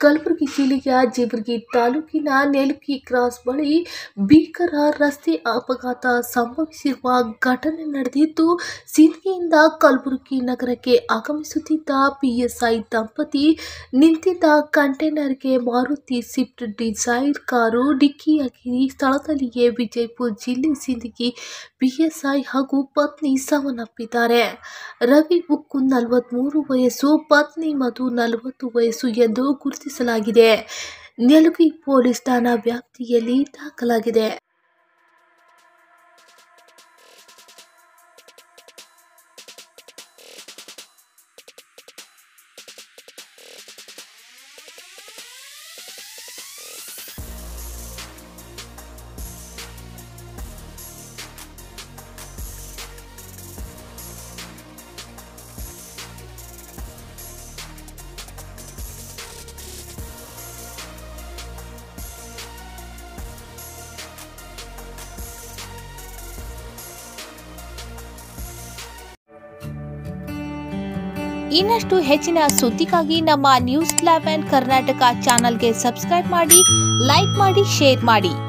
ಕಲಬುರಗಿ ಜಿಲ್ಲೆಯ ಜೇವರ್ಗಿ ತಾಲೂಕಿನ ನೆಲಕಿ ಕ್ರಾಸ್ ಬಳಿ ಭೀಕರ ರಸ್ತೆ ಅಪಘಾತ ಸಂಭವಿಸಿರುವ ಘಟನೆ ನಡೆದಿದ್ದು ಸಿಂದಗಿಯಿಂದ ಕಲಬುರಗಿ ನಗರಕ್ಕೆ ಆಗಮಿಸುತ್ತಿದ್ದ ಪಿಎಸ್ಐ ದಂಪತಿ ನಿಂತಿದ್ದ ಕಂಟೈನರ್ಗೆ ಮಾರುತಿ ಸ್ವಿಫ್ಟ್ ಡಿಸೈರ್ ಕಾರು ಡಿಕ್ಕಿಯಾಗಿ ಸ್ಥಳದಲ್ಲಿಯೇ ವಿಜಯಪುರ ಜಿಲ್ಲೆ ಸಿಂದಗಿ ಪಿಎಸ್ಐ ಹಾಗೂ ಪತ್ನಿ ಸಾವನ್ನಪ್ಪಿದ್ದಾರೆ ರವಿ ಉಕ್ಕು ನಲವತ್ತ್ಮೂರು ವಯಸ್ಸು ಪತ್ನಿ ಮಧು ನಲವತ್ತು ವಯಸ್ಸು ಎಂದು ಗುರುತಿಸಲಾಗಿದೆ ನೆಲವಿ ಪೊಲೀಸ್ ಠಾಣಾ ವ್ಯಾಪ್ತಿಯಲ್ಲಿ ದಾಖಲಾಗಿದೆ ಇನ್ನಷ್ಟು ಹೆಚ್ಚಿನ ಸುದ್ದಿಗಾಗಿ ನಮ್ಮ ನ್ಯೂಸ್ ಲೆವೆನ್ ಕರ್ನಾಟಕ ಚಾನಲ್ಗೆ ಸಬ್ಸ್ಕ್ರೈಬ್ ಮಾಡಿ ಲೈಕ್ ಮಾಡಿ ಶೇರ್ ಮಾಡಿ